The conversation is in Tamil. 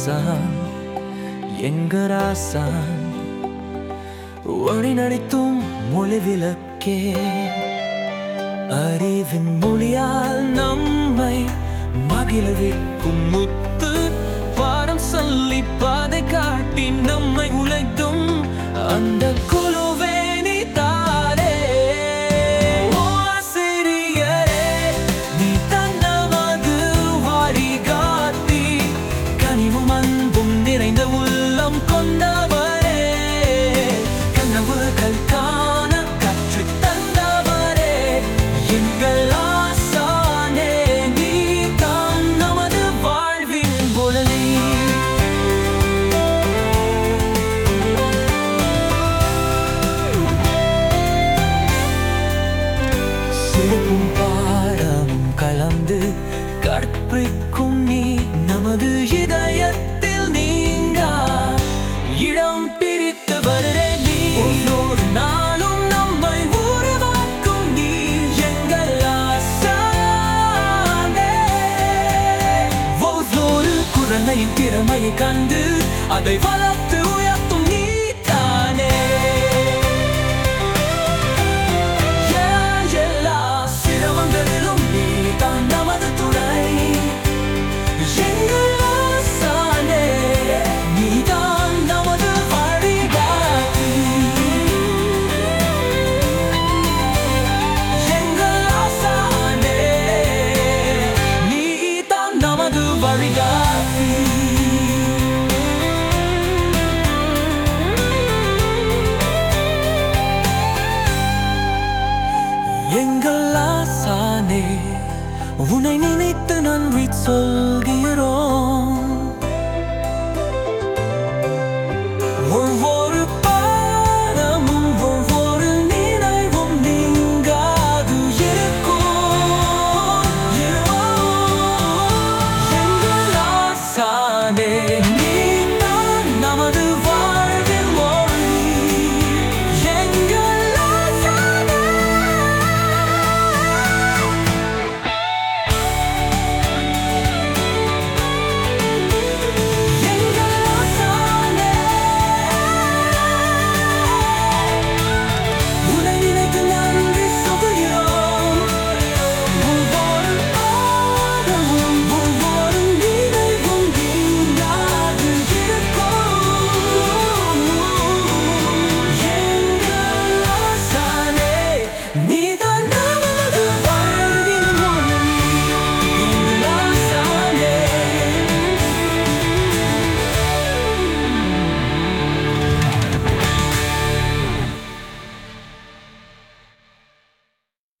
ஆசான் எங்கள் ஆசான் வழி நடத்தும் மொழி விளக்கே அறிவின் மொழியால் நம்மை மகிழ்விக்கும் முத்து பாடம் சொல்லி பாதை காட்டி நம்மை உழைத்தும் அந்த குழுவே நீ தாரே ஓ ஆசிரியரே, நீ தன்னமது வழிகாட்டி, கனிவும் அன்பும் நிறைந்த உள்ளம் கொண்டவரே கனவுகள் காண கற்றுத் தந்தவரே எங்கள் ஆசானே நீ தான் நமது வாழ்வின் ஒளி சிறப்பும் பாடமும் கலந்து கற்பிக்கும் நீ நமது இதயத்தில் நீங்கா இடம் பிரித்து வருடே நீ ஒவ்வொரு நாளும் நம்மை உருவாக்கும் நீ எங்கள் ஆசானே ஒவ்வொரு குரலையும் திறமையை கண்டு அதை வளர்த்து உயர்த்தும் நீ தானே எல்லா சிரமங்களிலும் நீதான் நமது துணை எங்கள் ஆசானே, நீதான் நமது வழிகாட்டி. எங்கள் ஆசானே, நீதான் நமது வழிகாட்டி எங்கள் ஆசானே உன்னை நினைத்து நன்றி சொல்